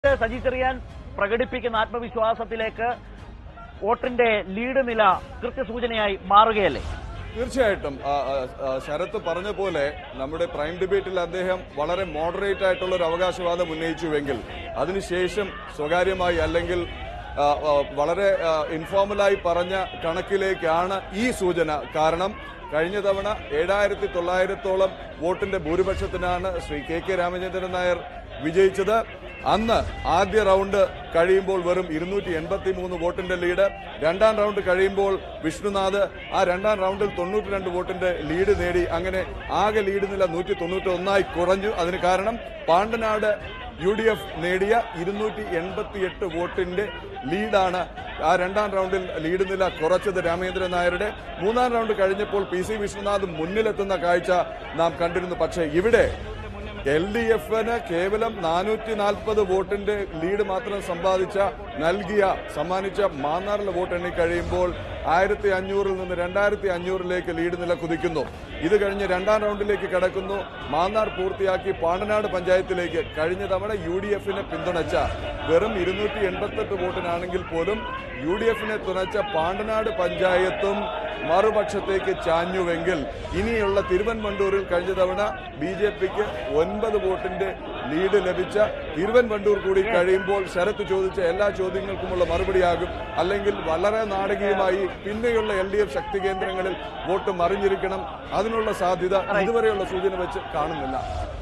സജി ചെറിയാൻ പ്രകടിപ്പിക്കുന്ന ആത്മവിശ്വാസത്തിലേക്ക് വോട്ടിന്റെ ലീഡ് നില കൃത്യസൂചനയായി മാറുകയല്ലേ തീർച്ചയായിട്ടും ആ, ആ, ആ, ശരത്ത് പറഞ്ഞ പോലെ നമ്മുടെ പ്രൈം ഡിബേറ്റിൽ അദ്ദേഹം വളരെ മോഡറേറ്റ് ആയിട്ടുള്ള ഒരു അവകാശവാദം ഉന്നയിച്ചുവെങ്കിൽ അതിനുശേഷം സ്വകാര്യമായി അല്ലെങ്കിൽ ആ, ആ, വളരെ ഇൻഫോർമലായി പറഞ്ഞ കണക്കിലേക്കാണ് ഈ സൂചന കാരണം കഴിഞ്ഞ തവണ ഏഴായിരത്തി തൊള്ളായിരത്തോളം വോട്ടിന്റെ ഭൂരിപക്ഷത്തിനാണ് ശ്രീ കെ കെ രാമചന്ദ്രൻ നായർ വിജയിച്ചത് അന്ന് ആദ്യ റൗണ്ട് കഴിയുമ്പോൾ വെറും ഇരുന്നൂറ്റി എൺപത്തി മൂന്ന് വോട്ടിന്റെ ലീഡ് രണ്ടാം റൗണ്ട് കഴിയുമ്പോൾ വിഷ്ണുനാഥ് ആ രണ്ടാം റൗണ്ടിൽ തൊണ്ണൂറ്റി രണ്ട് വോട്ടിന്റെ ലീഡ് നേടി അങ്ങനെ ആകെ ലീഡ് നില നൂറ്റി തൊണ്ണൂറ്റി ഒന്നായി കുറഞ്ഞു അതിന് കാരണം പാണ്ടനാട് യു ഡി എഫ് നേടിയ ഇരുന്നൂറ്റി എൺപത്തിയെട്ട് വോട്ടിന്റെ ലീഡാണ് ആ രണ്ടാം റൗണ്ടിൽ ലീഡ് നില കുറച്ചത് രാമേന്ദ്രൻ നായരുടെ മൂന്നാം റൗണ്ട് കഴിഞ്ഞപ്പോൾ പി സി വിഷ്ണുനാഥ് മുന്നിലെത്തുന്ന കാഴ്ച നാം കണ്ടിരുന്നു പക്ഷേ ഇവിടെ എൽ ഡി എഫിന് കേവലം നാനൂറ്റി നാൽപ്പത് വോട്ടിന്റെ ലീഡ് മാത്രം സമ്പാദിച്ച നൽകിയ സമ്മാനിച്ച മാന്നാറിലെ വോട്ട് എണ്ണി കഴിയുമ്പോൾ ആയിരത്തി അഞ്ഞൂറിൽ നിന്ന് രണ്ടായിരത്തി അഞ്ഞൂറിലേക്ക് ലീഡ് നില കുതിക്കുന്നു ഇത് കഴിഞ്ഞ് രണ്ടാം റൗണ്ടിലേക്ക് കടക്കുന്നു മാന്നാർ പൂർത്തിയാക്കി പാണ്ടനാട് പഞ്ചായത്തിലേക്ക് കഴിഞ്ഞ തവണ യു ഡി എഫിനെ പിന്തുണച്ച വെറും ഇരുന്നൂറ്റി എൺപത്തെട്ട് വോട്ടിനാണെങ്കിൽ പോലും യു ഡി എഫിനെ തുണച്ച പാണ്ടനാട് പഞ്ചായത്തും മറുപക്ഷത്തേക്ക് ചാഞ്ഞുവെങ്കിൽ ഇനിയുള്ള തിരുവൻവണ്ടൂരിൽ കഴിഞ്ഞ തവണ ബി ജെ പിക്ക് ഒൻപത് വോട്ടിന്റെ ലീഡ് ലഭിച്ച തിരുവൻവണ്ടൂർ കൂടി കഴിയുമ്പോൾ ശരത്ത് ചോദിച്ച എല്ലാ ചോദ്യങ്ങൾക്കുമുള്ള മറുപടിയാകും അല്ലെങ്കിൽ വളരെ നാടകീയമായി പിന്നെയുള്ള എൽ ഡി എഫ് ശക്തി കേന്ദ്രങ്ങളിൽ വോട്ട് മറിഞ്ഞിരിക്കണം അതിനുള്ള സാധ്യത ഇതുവരെയുള്ള സൂചന വെച്ച് കാണുന്നില്ല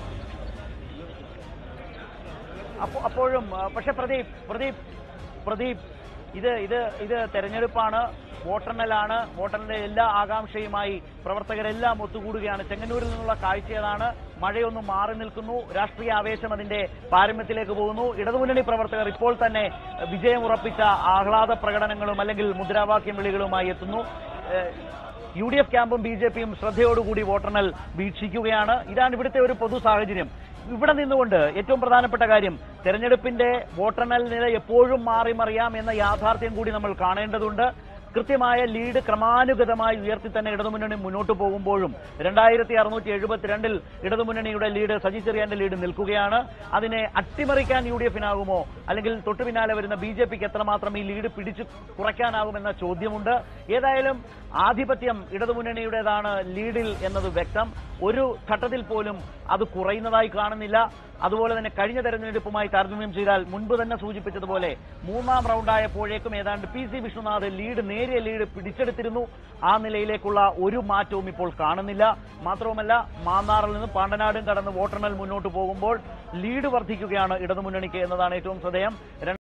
അപ്പോ അപ്പോഴും ആ, പക്ഷെ പ്രദീപ് പ്രദീപ് പ്രദീപ് ഇത് ഇത് ഇത് തെരഞ്ഞെടുപ്പാണ് വോട്ടെണ്ണലാണ് വോട്ടെണ്ണലിന്റെ എല്ലാ ആകാംക്ഷയുമായി പ്രവർത്തകരെല്ലാം ഒത്തുകൂടുകയാണ് ചെങ്ങന്നൂരിൽ നിന്നുള്ള കാഴ്ച ഏതാണ് മഴയൊന്നും മാറി നിൽക്കുന്നു രാഷ്ട്രീയ ആവേശം അതിന്റെ പാരമ്യത്തിലേക്ക് പോകുന്നു ഇടതുമുന്നണി പ്രവർത്തകർ ഇപ്പോൾ തന്നെ വിജയം ഉറപ്പിച്ച ആഹ്ലാദ പ്രകടനങ്ങളും അല്ലെങ്കിൽ മുദ്രാവാക്യം വിളികളുമായി എത്തുന്നു ഏഹ്, യു ഡി എഫ് ക്യാമ്പും ബി ജെ പിയും ശ്രദ്ധയോടുകൂടി വോട്ടെണ്ണൽ വീക്ഷിക്കുകയാണ് ഇതാണ് ഇവിടുത്തെ ഒരു പൊതു സാഹചര്യം ഇവിടെ നിന്നുകൊണ്ട് ഏറ്റവും പ്രധാനപ്പെട്ട കാര്യം തെരഞ്ഞെടുപ്പിന്റെ വോട്ടെണ്ണൽ നില എപ്പോഴും മാറി മറിയാം എന്ന യാഥാർത്ഥ്യം കൂടി നമ്മൾ കാണേണ്ടതുണ്ട് കൃത്യമായ ലീഡ് ക്രമാനുഗതമായി ഉയർത്തി തന്നെ ഇടതുമുന്നണി മുന്നോട്ട് പോകുമ്പോഴും രണ്ടായിരത്തി അറുന്നൂറ്റി എഴുപത്തിരണ്ടിൽ ഇടതുമുന്നണിയുടെ ലീഡ് സജി ചെറിയാന്റെ ലീഡ് നിൽക്കുകയാണ് അതിനെ അട്ടിമറിക്കാൻ യു ഡി എഫിനാകുമോ അല്ലെങ്കിൽ തൊട്ടു പിന്നാലെ വരുന്ന ബി ജെ പിക്ക് എത്രമാത്രം ഈ ലീഡ് പിടിച്ചു കുറയ്ക്കാനാകുമെന്ന ചോദ്യമുണ്ട് ഏതായാലും ആധിപത്യം ഇടതുമുന്നണിയുടേതാണ് ലീഡിൽ എന്നത് വ്യക്തം ഒരു ഘട്ടത്തിൽ പോലും അത് കുറയുന്നതായി കാണുന്നില്ല അതുപോലെ തന്നെ കഴിഞ്ഞ തെരഞ്ഞെടുപ്പുമായി താരതമ്യം ചെയ്താൽ മുൻപ് തന്നെ സൂചിപ്പിച്ചതുപോലെ മൂന്നാം റൗണ്ടായപ്പോഴേക്കും ഏതാണ്ട് പി സി വിഷ്ണുനാഥ് ലീഡ് നേരിയ ലീഡ് പിടിച്ചെടുത്തിരുന്നു ആ നിലയിലേക്കുള്ള ഒരു മാറ്റവും ഇപ്പോൾ കാണുന്നില്ല മാത്രവുമല്ല മാന്നാറിൽ നിന്ന് പാണ്ടനാടും കടന്ന് വോട്ടെണ്ണൽ മുന്നോട്ട് പോകുമ്പോൾ ലീഡ് വർദ്ധിക്കുകയാണ് ഇടതുമുന്നണിക്ക് എന്നതാണ് ഏറ്റവും ശ്രദ്ധേയം